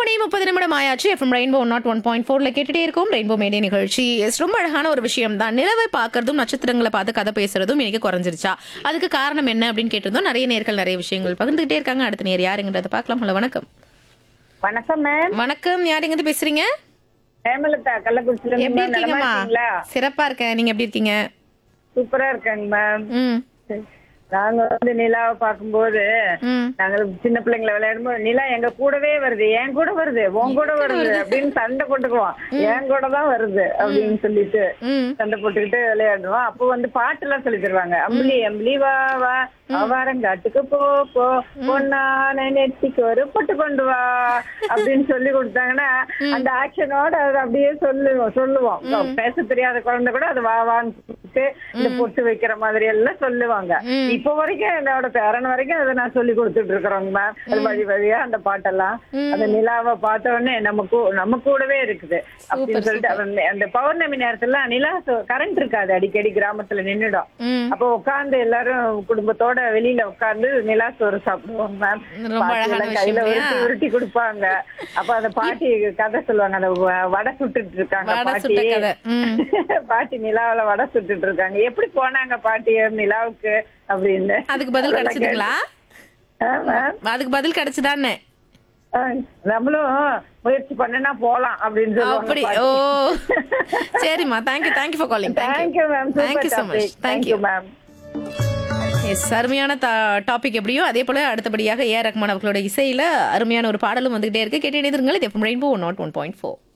மணி முப்பது நிமிடம் ஆயாச்சு FM Rainbow nought one point ஃபோர்ல கேட்டுட்டே இருக்கும் ரெயின்போ மேடே நிகழ்ச்சி எஸ், ரொம்ப அழகான ஒரு விஷயம் தான் நிலவை பார்க்கறதும் நட்சத்திரங்களை பார்த்து கதை பேசுறதும் இன்னைக்கு குறைஞ்சிருச்சா அதுக்கு காரணம் என்ன அப்படின்னு கேட்டிருந்தோம் நிறைய நேர்கள் நிறைய விஷயங்கள் பகிர்ந்துகிட்டே இருக்காங்க அடுத்த நேர் யாருங்கிறத பார்க்கலாம் ஹலோ வணக்கம் வணக்கம் மேம் வணக்கம் யாருங்கிறது பேசுறீங்க ஹேமலதா கள்ளக்குறிச்சில எப்படி இருந்து நலமா இருக்கீங்கம்மா இருக்கீங்களா சிறப்பா இருக்கேன் நீங்க எப்படி இருக்கீங்க சூப்பரா இருக்கேங்க மேம் ம் நாங்க வந்து நிலாவை பார்க்கும்போது ம் நாங்க சின்ன பிள்ளைங்களை விளையாடும்போது நிலா எங்க கூடவே வருது என் கூட வருது உன் கூட வருது அப்படின்னு சண்டை போட்டுக்குவோம் என் கூட தான் வருது அப்படின்னு சொல்லிட்டு ம் சண்டை போட்டுக்கிட்டு விளையாடுவோம் அப்போ வந்து பாட்டு எல்லாம் சொல்லி தருவாங்க அம்பளி அம்பளி வா வா அவாரங்காட்டுக்கு போ போ பொண்ணான நெத்திக்கு ஒரு பொட்டு கொண்டு வா அப்படின்னு சொல்லி கொடுத்தாங்கன்னா அந்த ஆக்ஷனோட அதை அப்படியே சொல்லுவோம் சொல்லுவோம் பேச தெரியாத குழந்தை கூட அது வா வான்னு கூப்பிட்டு இந்த பொட்டு வைக்கிற மாதிரி எல்லாம் சொல்லுவாங்க இப்போ வரைக்கும் என்னோட பேரன் வரைக்கும் அதை நான் சொல்லி கொடுத்துட்டு இருக்கிறோங்க மேம் அது வழி வழியா அந்த பாட்டெல்லாம் அந்த நிலாவை பார்த்த உடனே நம்ம கூ- நம்ம கூடவே இருக்குது அப்படின்னு சொல்லிட்டு அந்த- அந்த பௌர்ணமி நேரத்துல நிலா கரண்ட் இருக்காது அடிக்கடி கிராமத்துல நின்னுடும் ம் அப்போ உட்கார்ந்து எல்லாரும் குடும்பத்தோட வெளியில உட்கார்ந்து நிலா சோறு சாப்பிடுவோம் மேம் ரொம்ப பாட்டி அழகான எல்லாம் கையில விஷயம் உருட்டி இல்லையா? உருட்டி கொடுப்பாங்க அப்ப அந்த பாட்டி கதை சொல்லுவாங்க அந்த வ- வடை சுட்டுட்டு இருக்காங்க வடை பாட்டி சுட்ட கதை. ம். பாட்டி நிலாவுல வடை சுட்டுட்டு இருக்காங்க எப்படி போனாங்க பாட்டி நிலாவுக்கு அப்படின்னு அதுக்கு பதில் கிடைச்சதுங்களா ஆ, ma'am. அதுக்கு பதில் கிடைச்சுதானே ஆ, நம்மளும் முயற்சி பண்ணனா போலாம் அப்படின்னு அப்படி சொல்லுவாங்க ஓ சரிம்மா thank you thank you for calling thank you ma'am thank you so much thank you thank you ma'am yes அருமையான டாபிக் எப்படியோ அதே போல அடுத்தபடியாக ஏ ரஹ்மான் அவர்களோட இசையில அருமையான ஒரு பாடலும் வந்துகிட்டே இருக்கு கேட்டு இணைந்திருங்கள் இது Rainbow nought one point four